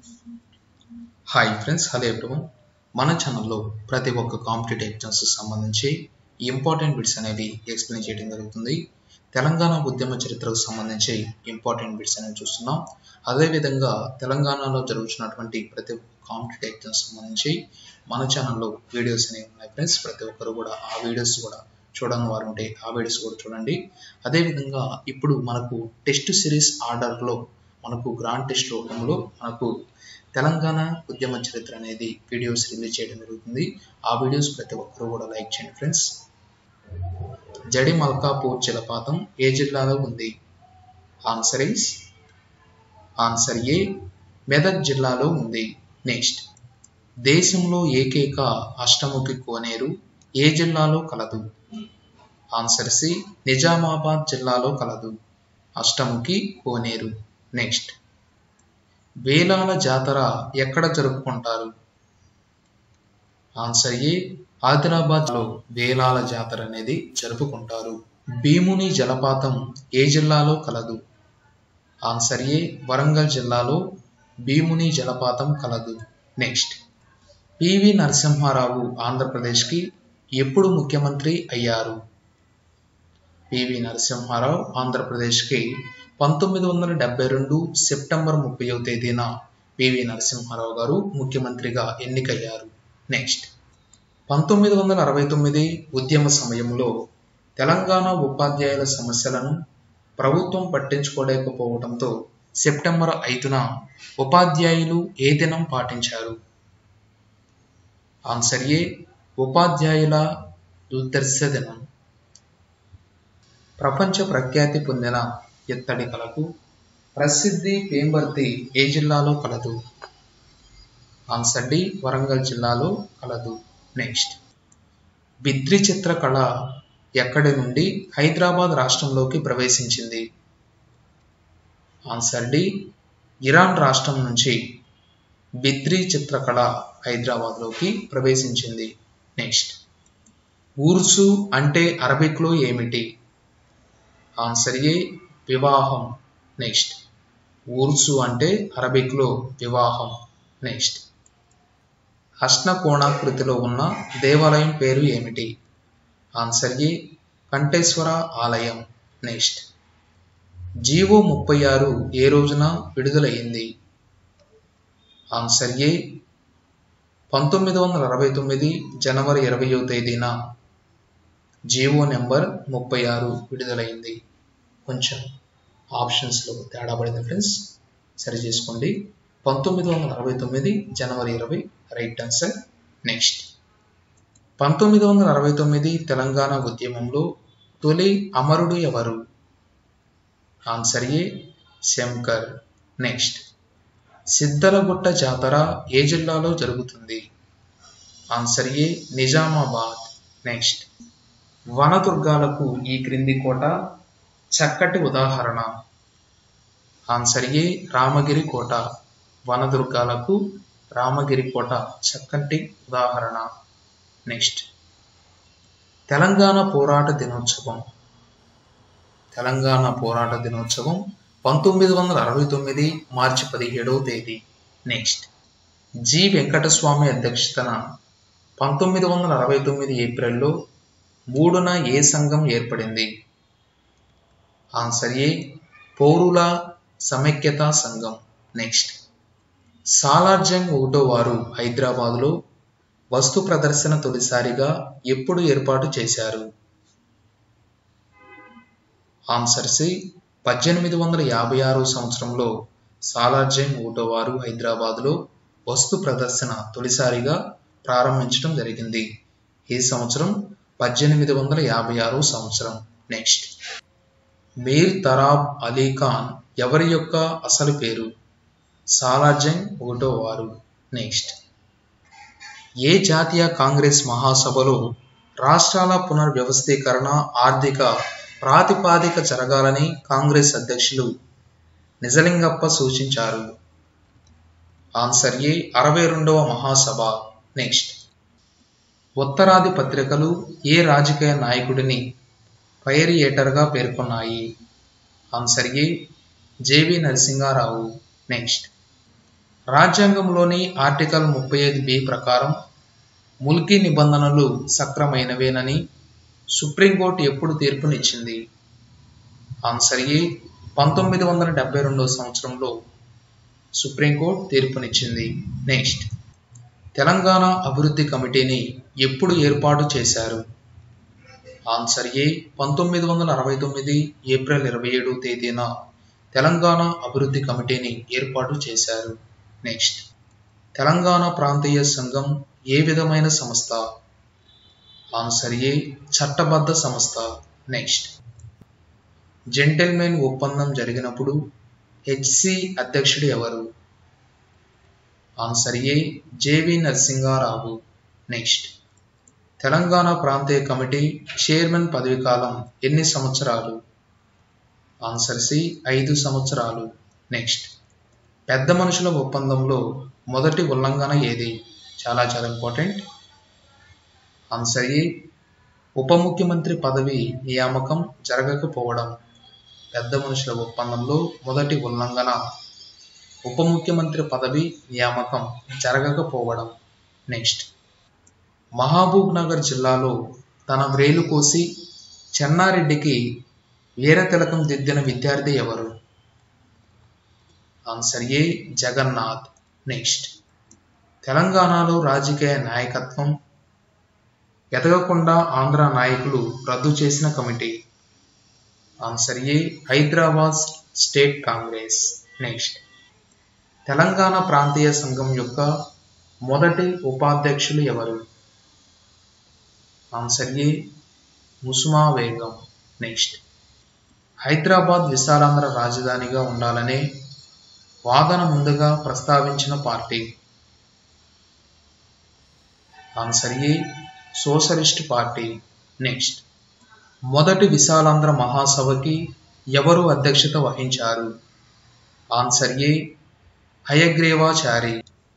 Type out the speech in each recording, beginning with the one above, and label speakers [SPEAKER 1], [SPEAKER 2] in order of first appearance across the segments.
[SPEAKER 1] hi friends hello everyone మన ఛానల్లో ప్రతి ఒక్క కాంపిటేటివ్ ఎగ్జామ్స్ సంబంధించి ఇంపార్టెంట్ బిట్స్ అనేవి ఎక్స్ప్లెయిన్ చేయడం జరుగుతుంది తెలంగాణ ఉద్యమ చరిత్రకు సంబంధించి ఇంపార్టెంట్ బిట్స్ అనేవి చూస్తున్నాం అదేవిధంగా తెలంగాణలో జరుగుతున్నటువంటి ప్రతి ఒక్క కాంపిటేటివ్ ఎగ్జామ్స్ సంబంధించి మన ఛానల్లో వీడియోస్ అనేవి ఉన్నాయి ఫ్రెండ్స్ ప్రతి ఒక్కరు కూడా ఆ వీడియోస్ కూడా చూడని వారు ఉంటే ఆ వీడియోస్ కూడా చూడండి అదేవిధంగా ఇప్పుడు మనకు టెస్ట్ సిరీస్ ఆర్డర్లో మనకు గ్రాండ్ టెస్ట్ రూపంలో మనకు తెలంగాణ ఉద్యమ చరిత్ర అనేది వీడియోస్ రిలీజ్ చేయడం జరుగుతుంది ఆ వీడియోస్ ప్రతి ఒక్కరు కూడా లైక్ చేయండి ఫ్రెండ్స్ జడి మల్కాపూర్ జలపాతం ఏ జిల్లాలో ఉంది answer is answer A Medak జిల్లాలో ఉంది నెక్స్ట్ దేశంలో ఏకైక అష్టముఖి కోనేరు ఏ జిల్లాలో కలదు ఆన్సర్ సి నిజామాబాద్ జిల్లాలో కలదు అష్టముఖి కోనేరు నెక్స్ట్ వేలాల జాతర ఎక్కడ జరుపుకుంటారు ఆన్సర్ ఏ ఆదిలాబాద్లో వేలాల జాతర అనేది జరుపుకుంటారు భీముని జలపాతం ఏ జిల్లాలో కలదు ఆన్సర్ ఏ వరంగల్ జిల్లాలో భీముని జలపాతం కలదు నెక్స్ట్ పివి నరసింహారావు ఆంధ్రప్రదేశ్కి ఎప్పుడు ముఖ్యమంత్రి అయ్యారు పివి నరసింహారావు ఆంధ్రప్రదేశ్కి పంతొమ్మిది వందల డెబ్బై రెండు సెప్టెంబర్ ముప్పైవ తేదీన పివి నరసింహారావు గారు ముఖ్యమంత్రిగా ఎన్నికయ్యారు నెక్స్ట్ పంతొమ్మిది వందల అరవై తొమ్మిది ఉద్యమ సమయంలో తెలంగాణ ఉపాధ్యాయుల సమస్యలను ప్రభుత్వం పట్టించుకోలేకపోవడంతో సెప్టెంబర్ ఐదున ఉపాధ్యాయులు ఏ దినం పాటించారు ఆన్సర్ ఏ ఉపాధ్యాయుల దుర్దర్శ దినం ప్రపంచ ప్రఖ్యాతి పొందిన ఎత్తడి కళకు ప్రసిద్ధి పేంబర్తి ఏ జిల్లాలో కలదు ఆన్సర్ డి వరంగల్ జిల్లాలో కలదు నెక్స్ట్ బిద్రి చిత్రకళ ఎక్కడి నుండి హైదరాబాద్ రాష్ట్రంలోకి ప్రవేశించింది ఆన్సర్ డి ఇరాన్ రాష్ట్రం నుంచి బిద్రి చిత్రకళ హైదరాబాద్లోకి ప్రవేశించింది నెక్స్ట్ ఊర్సు అంటే అరబిక్లో ఏమిటి ఆన్సర్ ఏ వివాహం నెక్స్ట్ ఊర్సు అంటే అరబిక్లో వివాహం నెక్స్ట్ అష్ణకోణాకృతిలో ఉన్న దేవాలయం పేరు ఏమిటి ఆన్సర్ ఏ కంఠేశ్వర ఆలయం నెక్స్ట్ జీవో ముప్పై ఆరు ఏ రోజున విడుదలయ్యింది ఆన్సర్ ఏ పంతొమ్మిది వందల అరవై తొమ్మిది జనవరి ఇరవయో తేదీన జీవో నెంబర్ ముప్పై ఆరు విడుదలైంది కొంచెం ఆప్షన్స్లో తేడా పడింది ఫ్రెండ్స్ సరి చేసుకోండి పంతొమ్మిది వందల అరవై తొమ్మిది జనవరి ఇరవై రైట్ ఆన్సర్ నెక్స్ట్ పంతొమ్మిది వందల అరవై తొమ్మిది తెలంగాణ ఉద్యమంలో తొలి అమరుడు ఎవరు answer A Shankar next Siddulagutta జాతర ఏ జిల్లాలో జరుగుతుంది ఆన్సర్ ఏ నిజామాబాద్ నెక్స్ట్ వనదుర్గాలకు ఈ క్రింది కోట చక్కటి ఉదాహరణ ఆన్సర్ ఏ రామగిరి కోట వనదుర్గాలకు రామగిరి కోట చక్కటి ఉదాహరణ నెక్స్ట్ తెలంగాణ పోరాట దినోత్సవం తెలంగాణ పోరాట దినోత్సవం పంతొమ్మిది వందల అరవై తొమ్మిది మార్చి పదిహేడవ తేదీ నెక్స్ట్ జి వెంకటస్వామి అధ్యక్షతన పంతొమ్మిది వందల అరవై తొమ్మిది ఏప్రిల్లో మూడున ఏ సంఘం ఏర్పడింది ఆన్సర్ ఏ పౌరుల సమైక్యతా సంఘం నెక్స్ట్ సాలార్జంగ్ ఒకటో వారు హైదరాబాదులో వస్తు ప్రదర్శన తొలిసారిగా ఎప్పుడు ఏర్పాటు చేశారు ఆన్సర్ సి పద్దెనిమిది వందల యాభై ఆరు సంవత్సరంలో సాలార్జంగ్ ఒకటో వారు హైదరాబాదులో వస్తు ప్రదర్శన తొలిసారిగా ప్రారంభించడం జరిగింది ఈ సంవత్సరం పద్దెనిమిది వందల యాభై ఆరు సంవత్సరం నెక్స్ట్ మీర్ తరాబ్ అలీ ఖాన్ ఎవరి యొక్క అసలు పేరు సాలార్జంగ్ ఒకటో వారు నెక్స్ట్ ఏ జాతీయ కాంగ్రెస్ మహాసభలో రాష్ట్రాల పునర్వ్యవస్థీకరణ ఆర్థిక ప్రాతిపాదిక జరగాలని కాంగ్రెస్ అధ్యక్షులు నిజలింగప్ప సూచించారు ఆన్సర్ ఏ అరవై రెండవ మహాసభ నెక్స్ట్ ఉత్తరాది పత్రికలు ఏ రాజకీయ నాయకుడిని పైరియేటర్గా పేర్కొన్నాయి answer A J V Narasimha Rao next రాజ్యాంగంలోని ఆర్టికల్ ముప్పై ఐదు బి ప్రకారం ముల్కీ నిబంధనలు సక్రమైనవేనని సుప్రీంకోర్టు ఎప్పుడు తీర్పునిచ్చింది ఆన్సర్ ఏ పంతొమ్మిది వందల డెబ్బై రెండవ సంవత్సరంలో సుప్రీంకోర్టు తీర్పునిచ్చింది నెక్స్ట్ తెలంగాణ అభివృద్ధి కమిటీని ఎప్పుడు ఏర్పాటు చేశారు ఆన్సర్ ఏ పంతొమ్మిది వందల అరవై తొమ్మిది ఏప్రిల్ ఇరవై ఏడు తేదీన తెలంగాణ అభివృద్ధి కమిటీని ఏర్పాటు చేశారు నెక్స్ట్ తెలంగాణ ప్రాంతీయ సంఘం ఏ విధమైన సంస్థ ఆన్సర్ ఏ చట్టబద్ధ సంస్థ నెక్స్ట్ జెంటిల్మెన్ ఒప్పందం జరిగినప్పుడు హెచ్సి అధ్యక్షుడు ఎవరు answer A J V Narasinga Rao next Telangana ప్రాంతీయ కమిటీ చైర్మన్ పదవి కాలం ఎన్ని సంవత్సరాలు ఆన్సర్ సి ఐదు సంవత్సరాలు నెక్స్ట్ పెద్ద మనుషుల ఒప్పందంలో మొదటి ఉల్లంఘన ఏది చాలా చాలా ఇంపార్టెంట్ ఆన్సర్ ఏ ఉప ముఖ్యమంత్రి పదవి నియామకం జరగకపోవడం పెద్ద మనుషుల ఒప్పందంలో మొదటి ఉల్లంఘన ఉప ముఖ్యమంత్రి పదవి నియామకం జరగకపోవడం నెక్స్ట్ మహబూబ్ నగర్ జిల్లాలో తన వ్రేలు కోసి చెన్నారెడ్డికి వీర తిలకం దిద్దిన విద్యార్థి ఎవరు ఆన్సర్ ఏ జగన్నాథ్ నెక్స్ట్ తెలంగాణలో రాజకీయ నాయకత్వం ఎదగకుండా ఆంధ్ర నాయకులు రద్దు చేసిన committee answer A Hyderabad state Congress next Telangana ప్రాంతీయ సంఘం యొక్క మొదటి ఉపాధ్యక్షులు ఎవరు ఆన్సర్ ఏ ముసుమా వేగం నెక్స్ట్ హైదరాబాద్ విశాలాంధ్ర రాజధానిగా ఉండాలనే వాదన ముందుగా ప్రస్తావించిన party answer A socialist party next మొదటి విశాలాంధ్ర మహాసభకి ఎవరు అధ్యక్షత వహించారు answer A Hayagrivachari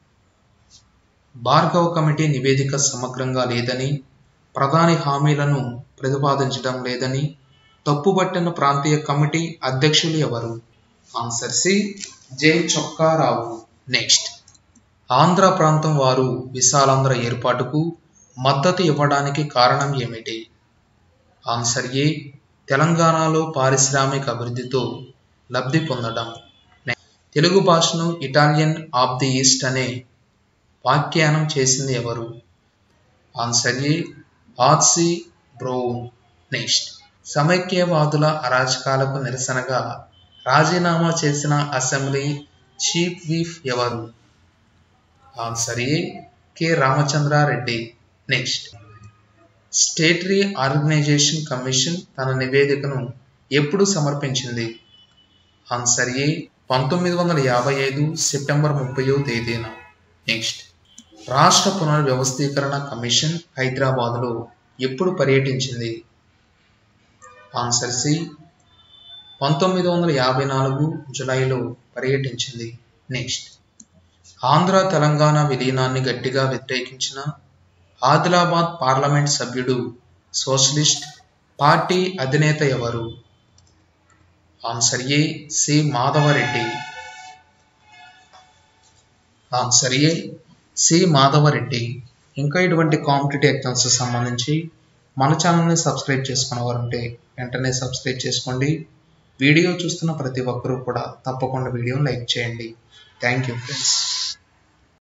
[SPEAKER 1] Bhargava committee నివేదిక సమగ్రంగా లేదని ప్రధాని హామీలను ప్రతిపాదించడం లేదని తప్పుబట్టిన ప్రాంతీయ కమిటీ అధ్యక్షులు ఎవరు answer C J Chokka Rao next Andhra ప్రాంతం వారు విశాలాంధ్ర ఏర్పాటుకు మద్దతు ఇవ్వడానికి కారణం ఏమిటి ఆన్సర్ ఏ తెలంగాణలో పారిశ్రామిక అభివృద్ధితో లబ్ధి పొందడం తెలుగు భాషను ఇటాలియన్ ఆఫ్ ది ఈస్ట్ అనే వ్యాఖ్యానం చేసింది ఎవరు answer A R C Brown next సమైక్యవాదుల అరాచకాలకు నిరసనగా రాజీనామా చేసిన అసెంబ్లీ చీఫ్ విప్ ఎవరు answer A K Ramachandra Reddy next స్టేటరీ ఆర్గనైజేషన్ కమిషన్ తన నివేదికను ఎప్పుడు సమర్పించింది ఆన్సర్ ఏ పంతొమ్మిది వందల యాభై ఐదు సెప్టెంబర్ ముప్పయో తేదీన నెక్స్ట్ రాష్ట్ర పునర్వ్యవస్థీకరణ కమిషన్ హైదరాబాద్లో ఎప్పుడు పర్యటించింది ఆన్సర్ సి పంతొమ్మిది వందల యాభై నాలుగు జులైలో పర్యటించింది నెక్స్ట్ ఆంధ్ర తెలంగాణ విలీనాన్ని గట్టిగా వ్యతిరేకించిన ఆదిలాబాద్ పార్లమెంట్ సభ్యుడు సోషలిస్ట్ పార్టీ అధినేత ఎవరు answer A C Madhava Reddy answer A C Madhava Reddy ఇంకా ఇటువంటి కాంపిటేటివ్ ఎగ్జామ్స్ సంబంధించి మన ఛానల్ని సబ్స్క్రైబ్ చేసుకున్న వారుంటే వెంటనే సబ్స్క్రైబ్ చేసుకోండి వీడియో చూస్తున్న ప్రతి ఒక్కరూ కూడా తప్పకుండా వీడియో లైక్ చేయండి థ్యాంక్ యూ ఫ్రెండ్స్